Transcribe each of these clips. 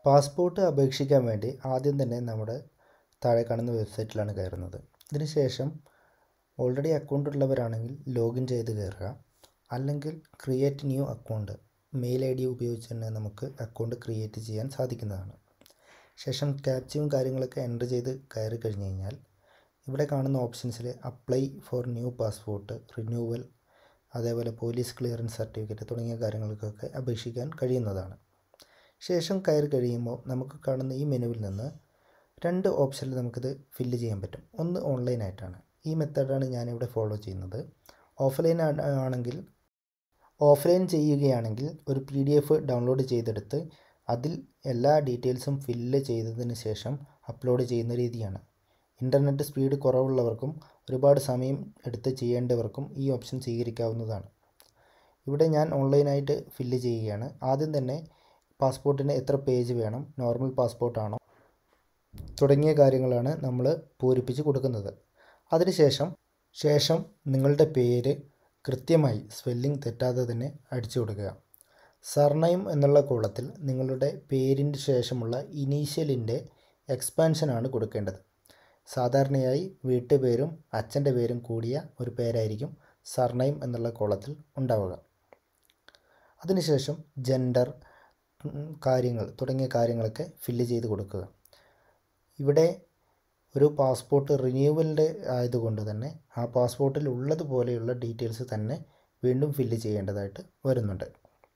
passport അപേക്ഷിക്കാൻ വേണ്ടി ആദ്യം തന്നെ നമ്മുടെ താഴെ കാണുന്ന വെബ്സൈറ്റിലാണ് കയറുന്നത് ഇതിനുശേഷം ഓൾറെഡി അക്കൗണ്ട് ഉള്ളവരാണെങ്കിൽ ലോഗിൻ ചെയ്ത് കയറുക അല്ലെങ്കിൽ create new account mail I D ഉപയോഗിച്ച് തന്നെ നമുക്ക് അക്കൗണ്ട് ക്രിയേറ്റ് ചെയ്യാൻ സാധിക്കുന്നതാണ് ശേഷം ക്യാപ്ചയും കാര്യങ്ങളൊക്കെ എൻ്റർ ചെയ്ത് കയറി കഴിഞ്ഞ് കഴിഞ്ഞാൽ ഇവിടെ കാണുന്ന ഓപ്ഷൻസിൽ apply for new passport renewal അതേപോലെ പോലീസ് ക്ലിയറൻസ് സർട്ടിഫിക്കറ്റ് തുടങ്ങിയ കാര്യങ്ങൾക്കൊക്കെ അപേക്ഷിക്കാൻ കഴിയുന്നതാണ് ശേഷം കയറി കഴിയുമ്പോൾ നമുക്ക് കാണുന്ന ഈ മെനുവിൽ നിന്ന് രണ്ട് ഓപ്ഷനിൽ നമുക്കിത് ഫില്ല് ചെയ്യാൻ പറ്റും ഒന്ന് ഓൺലൈനായിട്ടാണ് ഈ മെത്തേഡാണ് ഞാനിവിടെ ഫോളോ ചെയ്യുന്നത് ഓഫ്ലൈൻ ആണെങ്കിൽ ഓഫ്ലൈൻ ചെയ്യുകയാണെങ്കിൽ ഒരു പി ഡി എഫ് ഡൗൺലോഡ് ചെയ്തെടുത്ത് അതിൽ എല്ലാ ഡീറ്റെയിൽസും ഫില്ല് ചെയ്തതിന് ശേഷം അപ്ലോഡ് ചെയ്യുന്ന രീതിയാണ് ഇൻ്റർനെറ്റ് സ്പീഡ് കുറവുള്ളവർക്കും ഒരുപാട് സമയം എടുത്ത് ചെയ്യേണ്ടവർക്കും ഈ ഓപ്ഷൻ സ്വീകരിക്കാവുന്നതാണ് ഇവിടെ ഞാൻ ഓൺലൈനായിട്ട് ഫില്ല് ചെയ്യുകയാണ് ആദ്യം തന്നെ പാസ്പോർട്ടിന് എത്ര പേജ് വേണം നോർമൽ പാസ്പോർട്ടാണോ തുടങ്ങിയ കാര്യങ്ങളാണ് നമ്മൾ പൂരിപ്പിച്ച് കൊടുക്കുന്നത് അതിനുശേഷം ശേഷം നിങ്ങളുടെ പേര് കൃത്യമായി സ്പെല്ലിംഗ് തെറ്റാതെ തന്നെ അടിച്ചു കൊടുക്കുക സർനെയിം എന്നുള്ള കോളത്തിൽ നിങ്ങളുടെ പേരിൻ്റെ ശേഷമുള്ള ഇനീഷ്യലിൻ്റെ എക്സ്പാൻഷനാണ് കൊടുക്കേണ്ടത് സാധാരണയായി വീട്ടുപേരും അച്ഛൻ്റെ പേരും കൂടിയ ഒരു പേരായിരിക്കും സർനെയിം എന്നുള്ള കോളത്തിൽ ഉണ്ടാവുക അതിനുശേഷം ജെൻഡർ കാര്യങ്ങൾ തുടങ്ങിയ കാര്യങ്ങളൊക്കെ ഫില്ല് ചെയ്ത് കൊടുക്കുക ഇവിടെ ഒരു പാസ്പോർട്ട് റിന്യൂവലിൻ്റെ ആയതുകൊണ്ട് തന്നെ ആ പാസ്പോർട്ടിൽ ഉള്ളതുപോലെയുള്ള ഡീറ്റെയിൽസ് തന്നെ വീണ്ടും ഫില്ല് ചെയ്യേണ്ടതായിട്ട് വരുന്നുണ്ട്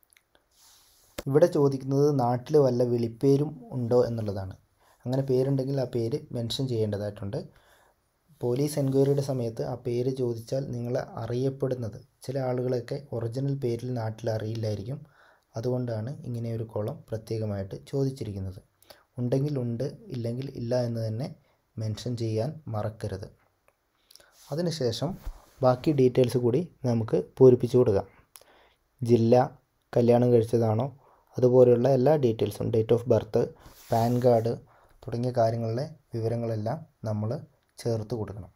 ഇവിടെ ചോദിക്കുന്നത് നാട്ടിൽ വല്ല വിളിപ്പേരും ഉണ്ടോ എന്നുള്ളതാണ് അങ്ങനെ പേരുണ്ടെങ്കിൽ ആ പേര് മെൻഷൻ ചെയ്യേണ്ടതായിട്ടുണ്ട് പോലീസ് എൻക്വയറിയുടെ സമയത്ത് ആ പേര് ചോദിച്ചാൽ നിങ്ങൾ അറിയപ്പെടുന്നത് ചില ആളുകളൊക്കെ ഒറിജിനൽ പേരിൽ നാട്ടിൽ അറിയില്ലായിരിക്കും അതുകൊണ്ടാണ് ഇങ്ങനെ ഒരു കോളം പ്രത്യേകമായിട്ട് ചോദിച്ചിരിക്കുന്നത് ഉണ്ടെങ്കിൽ ഉണ്ട് ഇല്ലെങ്കിൽ ഇല്ല എന്ന് തന്നെ മെൻഷൻ ചെയ്യാൻ മറക്കരുത് അതിനുശേഷം ബാക്കി ഡീറ്റെയിൽസ് കൂടി നമുക്ക് പൂരിപ്പിച്ചു കൊടുക്കാം ജില്ല കല്യാണം കഴിച്ചതാണോ അതുപോലെയുള്ള എല്ലാ ഡീറ്റെയിൽസും date of birth PAN card തുടങ്ങിയ കാര്യങ്ങളിലെ വിവരങ്ങളെല്ലാം നമ്മൾ ചേർത്ത് കൊടുക്കണം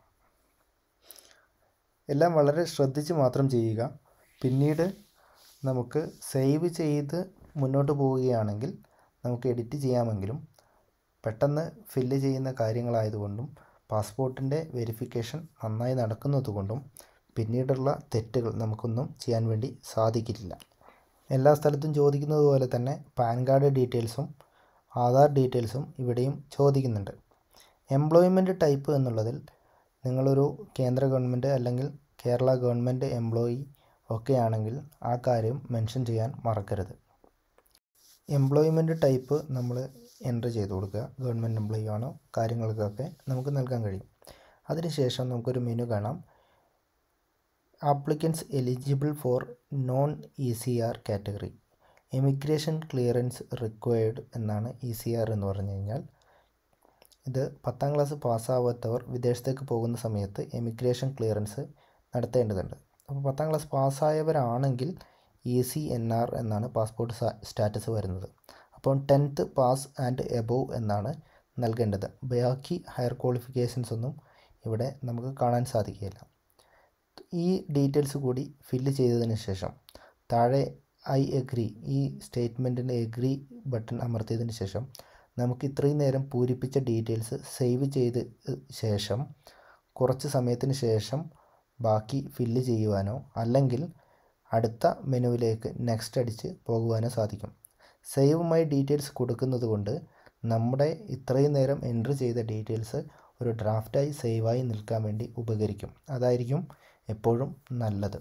എല്ലാം വളരെ ശ്രദ്ധിച്ച് മാത്രം ചെയ്യുക പിന്നീട് നമുക്ക് സേവ് ചെയ്ത് മുന്നോട്ട് പോവുകയാണെങ്കിൽ നമുക്ക് എഡിറ്റ് ചെയ്യാമെങ്കിലും പെട്ടെന്ന് ഫില്ല് ചെയ്യുന്ന കാര്യങ്ങളായതുകൊണ്ടും പാസ്പോർട്ടിൻ്റെ വെരിഫിക്കേഷൻ നന്നായി നടക്കുന്നതുകൊണ്ടും പിന്നീടുള്ള തെറ്റുകൾ നമുക്കൊന്നും ചെയ്യാൻ വേണ്ടി സാധിക്കില്ല എല്ലാ സ്ഥലത്തും ചോദിക്കുന്നത് പോലെ തന്നെ പാൻ കാർഡ് ഡീറ്റെയിൽസും ആധാർ ഡീറ്റെയിൽസും ഇവിടെയും ചോദിക്കുന്നുണ്ട് എംപ്ലോയ്മെൻറ്റ് ടൈപ്പ് എന്നുള്ളതിൽ നിങ്ങളൊരു കേന്ദ്ര ഗവൺമെൻറ് അല്ലെങ്കിൽ കേരള ഗവൺമെൻറ് എംപ്ലോയി ഒക്കെ ആണെങ്കിൽ ആ കാര്യം മെൻഷൻ ചെയ്യാൻ മറക്കരുത് എംപ്ലോയ്മെൻറ്റ് ടൈപ്പ് നമ്മൾ എൻ്റർ ചെയ്ത് കൊടുക്കുക ഗവൺമെൻറ് എംപ്ലോയി ആണോ കാര്യങ്ങൾക്കൊക്കെ നമുക്ക് നൽകാൻ കഴിയും അതിനുശേഷം നമുക്കൊരു മെനു കാണാം applicants eligible for non E C R category emigration clearance required എന്നാണ് ഇ സി ആർ എന്ന് പറഞ്ഞു കഴിഞ്ഞാൽ ഇത് പത്താം ക്ലാസ് പാസ്സാവാത്തവർ വിദേശത്തേക്ക് പോകുന്ന സമയത്ത് എമിഗ്രേഷൻ ക്ലിയറൻസ് നടത്തേണ്ടതുണ്ട് അപ്പോൾ പത്താം ക്ലാസ് പാസ്സായവരാണെങ്കിൽ ഇ സി എൻ ആർ എന്നാണ് പാസ്പോർട്ട് സ്റ്റാറ്റസ് വരുന്നത് അപ്പോൾ ടെൻത്ത് പാസ് ആൻഡ് എബോവ് എന്നാണ് നൽകേണ്ടത് ബാക്കി ഹയർ ക്വാളിഫിക്കേഷൻസ് ഒന്നും ഇവിടെ നമുക്ക് കാണാൻ സാധിക്കുകയില്ല ഈ ഡീറ്റെയിൽസ് കൂടി ഫില്ല് ചെയ്തതിന് ശേഷം താഴെ ഐ എഗ്രി ഈ സ്റ്റേറ്റ്മെൻറ്റിൻ്റെ എഗ്രി ബട്ടൺ അമർത്തിയതിന് ശേഷം നമുക്ക് ഇത്രയും നേരം പൂരിപ്പിച്ച ഡീറ്റെയിൽസ് സേവ് ചെയ്ത് ശേഷം കുറച്ച് സമയത്തിന് ശേഷം ബാക്കി ഫില്ല് ചെയ്യുവാനോ അല്ലെങ്കിൽ അടുത്ത മെനുവിലേക്ക് നെക്സ്റ്റ് അടിച്ച് പോകുവാനോ സാധിക്കും സേവ് മൈ ഡീറ്റെയിൽസ് കൊടുക്കുന്നത് കൊണ്ട് നമ്മുടെ ഇത്രയും നേരം എൻട്രി ചെയ്ത ഡീറ്റെയിൽസ് ഒരു ഡ്രാഫ്റ്റായി സേവായി നിൽക്കാൻ വേണ്ടി ഉപകരിക്കും അതായിരിക്കും എപ്പോഴും നല്ലത്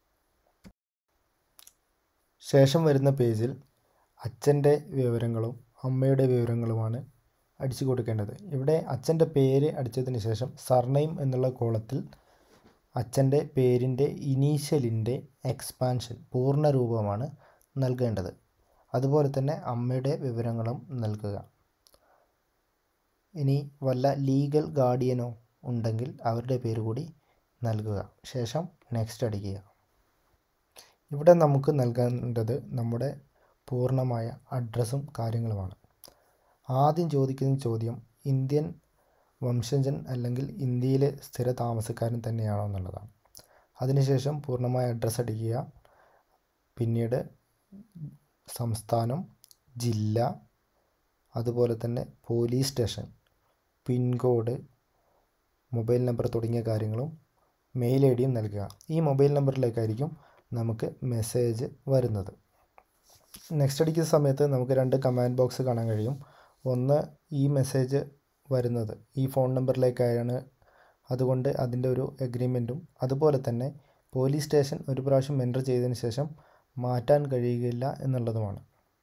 ശേഷം വരുന്ന പേജിൽ അച്ഛൻ്റെ വിവരങ്ങളും അമ്മയുടെ വിവരങ്ങളുമാണ് അടിച്ചു കൊടുക്കേണ്ടത് ഇവിടെ അച്ഛൻ്റെ പേര് അടിച്ചതിന് ശേഷം സർനെയിം എന്നുള്ള കോളത്തിൽ അച്ഛൻ്റെ പേരിൻ്റെ ഇനീഷ്യലിൻ്റെ എക്സ്പാൻഷൻ പൂർണ്ണ രൂപമാണ് നൽകേണ്ടത് അതുപോലെ തന്നെ അമ്മയുടെ വിവരങ്ങളും നൽകുക ഇനി വല്ല ലീഗൽ ഗാർഡിയനോ ഉണ്ടെങ്കിൽ അവരുടെ പേര് കൂടി നൽകുക ശേഷം നെക്സ്റ്റ് അടിക്കുക ഇവിടെ നമുക്ക് നൽകേണ്ടത് നമ്മുടെ പൂർണ്ണമായ അഡ്രസ്സും കാര്യങ്ങളുമാണ് ആദ്യം ചോദിക്കുന്ന ചോദ്യം ഇന്ത്യൻ വംശജൻ അല്ലെങ്കിൽ ഇന്ത്യയിലെ സ്ഥിര താമസക്കാരൻ തന്നെയാണോ എന്നുള്ളതാണ് അതിനുശേഷം പൂർണ്ണമായ അഡ്രസ്സ് അടിക്കുക പിന്നീട് സംസ്ഥാനം ജില്ല അതുപോലെ തന്നെ police station pincode mobile number തുടങ്ങിയ കാര്യങ്ങളും മെയിൽ ഐ ഡിയും നൽകുക ഈ മൊബൈൽ നമ്പറിലേക്കായിരിക്കും നമുക്ക് മെസ്സേജ് വരുന്നത് നെക്സ്റ്റ് അടിക്കുന്ന സമയത്ത് നമുക്ക് രണ്ട് കമാൻഡ് ബോക്സ് കാണാൻ കഴിയും ഒന്ന് ഈ മെസ്സേജ് വരുന്നത് ഈ ഫോൺ നമ്പറിലേക്കാണ് അതുകൊണ്ട് അതിൻ്റെ ഒരു എഗ്രിമെൻറ്റും അതുപോലെ തന്നെ പോലീസ് സ്റ്റേഷൻ ഒരു പ്രാവശ്യം എൻ്റർ ചെയ്തതിന് ശേഷം മാറ്റാൻ കഴിയുകയില്ല എന്നുള്ളതുമാണ്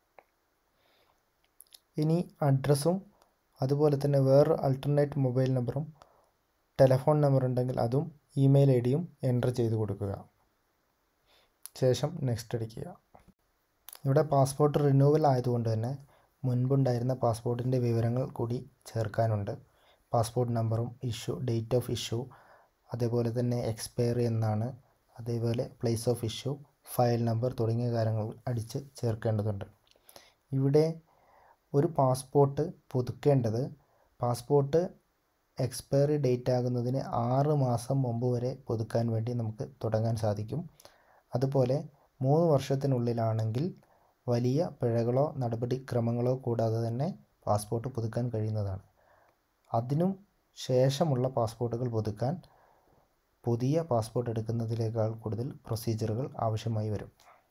ഇനി അഡ്രസ്സും അതുപോലെ തന്നെ വേറൊരു അൾട്ടർനേറ്റ് മൊബൈൽ നമ്പറും ടെലഫോൺ നമ്പർ ഉണ്ടെങ്കിൽ അതും ഇമെയിൽ ഐ ഡിയും എൻ്റർ ചെയ്ത് കൊടുക്കുക ശേഷം നെക്സ്റ്റ് അടിക്കുക ഇവിടെ പാസ്പോർട്ട് റിന്യൂവൽ ആയതുകൊണ്ട് തന്നെ മുൻപുണ്ടായിരുന്ന പാസ്പോർട്ടിൻ്റെ വിവരങ്ങൾ കൂടി ചേർക്കാനുണ്ട് പാസ്പോർട്ട് നമ്പറും ഇഷ്യൂ ഡേറ്റ് ഓഫ് ഇഷ്യൂ അതേപോലെ തന്നെ എക്സ്പയറി എന്നാണ് അതേപോലെ place of issue file number തുടങ്ങിയ കാര്യങ്ങൾ അടിച്ച് ചേർക്കേണ്ടതുണ്ട് ഇവിടെ ഒരു പാസ്പോർട്ട് പുതുക്കേണ്ടത് പാസ്പോർട്ട് എക്സ്പയറി ഡേറ്റ് ആകുന്നതിന് ആറ് മാസം മുമ്പ് വരെ പുതുക്കാൻ വേണ്ടി നമുക്ക് തുടങ്ങാൻ സാധിക്കും അതുപോലെ മൂന്ന് വർഷത്തിനുള്ളിലാണെങ്കിൽ വലിയ പിഴകളോ നടപടിക്രമങ്ങളോ കൂടാതെ തന്നെ പാസ്പോർട്ട് പുതുക്കാൻ കഴിയുന്നതാണ് അതിനും ശേഷമുള്ള പാസ്പോർട്ടുകൾ പുതുക്കാൻ പുതിയ പാസ്പോർട്ട് എടുക്കുന്നതിനേക്കാൾ കൂടുതൽ പ്രൊസീജിയറുകൾ ആവശ്യമായി വരും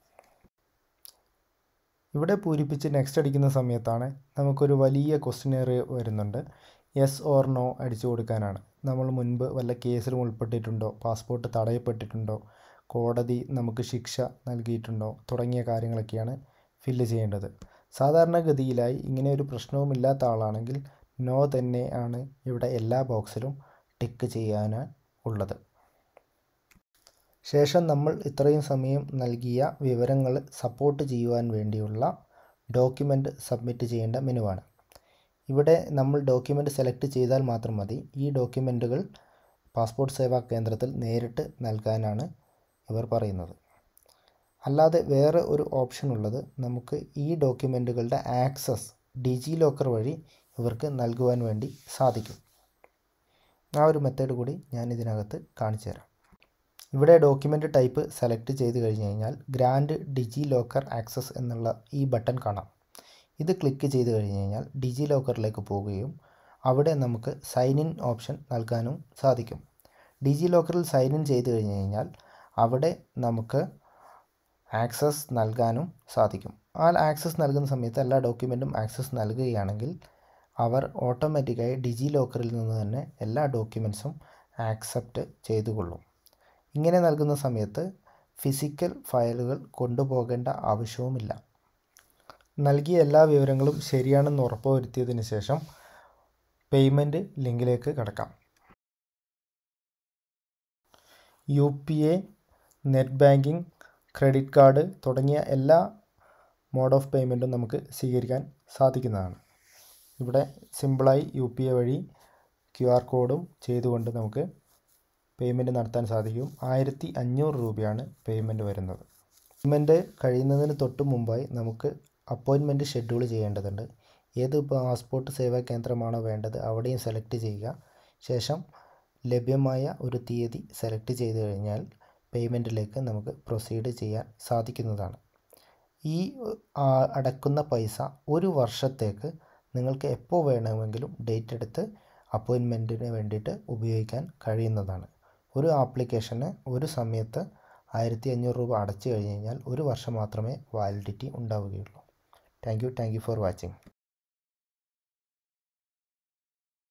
ഇവിടെ പൂരിപ്പിച്ച് നെക്സ്റ്റ് അടിക്കുന്ന സമയത്താണ് നമുക്കൊരു വലിയ ക്വസ്റ്റിനെയർ വരുന്നുണ്ട് യെസ് ഓർ നോ അടിച്ചു കൊടുക്കാനാണ് നമ്മൾ മുൻപ് വല്ല കേസിലും ഉൾപ്പെട്ടിട്ടുണ്ടോ പാസ്പോർട്ട് തടയപ്പെട്ടിട്ടുണ്ടോ കോടതി നമുക്ക് ശിക്ഷ നൽകിയിട്ടുണ്ടോ തുടങ്ങിയ കാര്യങ്ങളൊക്കെയാണ് ഫില്ല് ചെയ്യേണ്ടത് സാധാരണഗതിയിലായി ഇങ്ങനെ ഒരു പ്രശ്നവുമില്ലാത്ത ആളാണെങ്കിൽ നോ തന്നെ ആണ് ഇവിടെ എല്ലാ ബോക്സിലും ടിക്ക് ചെയ്യാൻ ഉള്ളത് ശേഷം നമ്മൾ ഇത്രയും സമയം നൽകിയ വിവരങ്ങൾ സപ്പോർട്ട് ചെയ്യുവാൻ വേണ്ടിയുള്ള ഡോക്യുമെൻ്റ് സബ്മിറ്റ് ചെയ്യേണ്ട മെനുവാണ് ഇവിടെ നമ്മൾ ഡോക്യുമെൻ്റ് സെലക്ട് ചെയ്താൽ മാത്രം മതി ഈ ഡോക്യുമെൻറ്റുകൾ പാസ്പോർട്ട് സേവാ കേന്ദ്രത്തിൽ നേരിട്ട് നൽകാനാണ് ഇവർ പറയുന്നത് അല്ലാതെ വേറെ ഒരു ഓപ്ഷൻ ഉള്ളത് നമുക്ക് ഈ ഡോക്യുമെൻറ്റുകളുടെ ആക്സസ് ഡിജി ലോക്കർ വഴി ഇവർക്ക് നൽകുവാൻ വേണ്ടി സാധിക്കും ആ ഒരു മെത്തേഡ് കൂടി ഞാൻ ഇതിനകത്ത് കാണിച്ചു തരാം ഇവിടെ ഡോക്യുമെൻ്റ് ടൈപ്പ് സെലക്ട് ചെയ്ത് കഴിഞ്ഞ് കഴിഞ്ഞാൽ ഗ്രാൻഡ് ഡിജി ലോക്കർ ആക്സസ് എന്നുള്ള ഈ ബട്ടൺ കാണാം ഇത് ക്ലിക്ക് ചെയ്ത് കഴിഞ്ഞ് കഴിഞ്ഞാൽ ഡിജി ലോക്കറിലേക്ക് പോവുകയും അവിടെ നമുക്ക് സൈൻ ഇൻ ഓപ്ഷൻ നൽകാനും സാധിക്കും ഡിജി ലോക്കറിൽ സൈൻ ഇൻ ചെയ്ത് കഴിഞ്ഞ് കഴിഞ്ഞാൽ അവിടെ നമുക്ക് ആക്സസ് നൽകാനും സാധിക്കും ആ ആക്സസ് നൽകുന്ന സമയത്ത് എല്ലാ ഡോക്യുമെൻറ്റും ആക്സസ് നൽകുകയാണെങ്കിൽ അവർ ഓട്ടോമാറ്റിക്കായി ഡിജി ലോക്കറിൽ നിന്ന് തന്നെ എല്ലാ ഡോക്യുമെൻസും ആക്സെപ്റ്റ് ചെയ്തുകൊള്ളും ഇങ്ങനെ നൽകുന്ന സമയത്ത് ഫിസിക്കൽ ഫയലുകൾ കൊണ്ടുപോകേണ്ട ആവശ്യവുമില്ല നൽകിയ എല്ലാ വിവരങ്ങളും ശരിയാണെന്ന് ഉറപ്പുവരുത്തിയതിന് ശേഷം പേയ്മെൻറ്റ് ലിങ്കിലേക്ക് കടക്കാം U P A net banking credit card തുടങ്ങിയ എല്ലാ മോഡ് ഓഫ് പേയ്മെൻറ്റും നമുക്ക് സ്വീകരിക്കാൻ സാധിക്കുന്നതാണ് ഇവിടെ സിമ്പിളായി യു പി എ വഴി ക്യു ആർ കോഡും ചെയ്തുകൊണ്ട് നമുക്ക് പേയ്മെൻറ്റ് നടത്താൻ സാധിക്കും ആയിരത്തി അഞ്ഞൂറ് രൂപയാണ് പേയ്മെൻറ്റ് വരുന്നത് പേയ്മെൻറ്റ് കഴിയുന്നതിന് തൊട്ട് മുമ്പായി നമുക്ക് അപ്പോയിൻമെൻറ്റ് ഷെഡ്യൂൾ ചെയ്യേണ്ടതുണ്ട് ഏത് പാസ്പോർട്ട് സേവാ കേന്ദ്രമാണോ വേണ്ടത് അവിടെയും സെലക്ട് ചെയ്യുക ശേഷം ലഭ്യമായ ഒരു തീയതി സെലക്ട് ചെയ്ത് കഴിഞ്ഞാൽ പേയ്മെൻറ്റിലേക്ക് നമുക്ക് പ്രൊസീഡ് ചെയ്യാൻ സാധിക്കുന്നതാണ് ഈ ആ, അടക്കുന്ന പൈസ ഒരു വർഷത്തേക്ക് നിങ്ങൾക്ക് എപ്പോൾ വേണമെങ്കിലും ഡേറ്റ് എടുത്ത് അപ്പോയിൻമെൻറ്റിന് വേണ്ടിയിട്ട് ഉപയോഗിക്കാൻ കഴിയുന്നതാണ് ഒരു ആപ്ലിക്കേഷന് ഒരു സമയത്ത് ആയിരത്തി അഞ്ഞൂറ് രൂപ അടച്ചു കഴിഞ്ഞ് കഴിഞ്ഞാൽ ഒരു വർഷം മാത്രമേ വാലിഡിറ്റി ഉണ്ടാവുകയുള്ളൂ thank you thank you for watching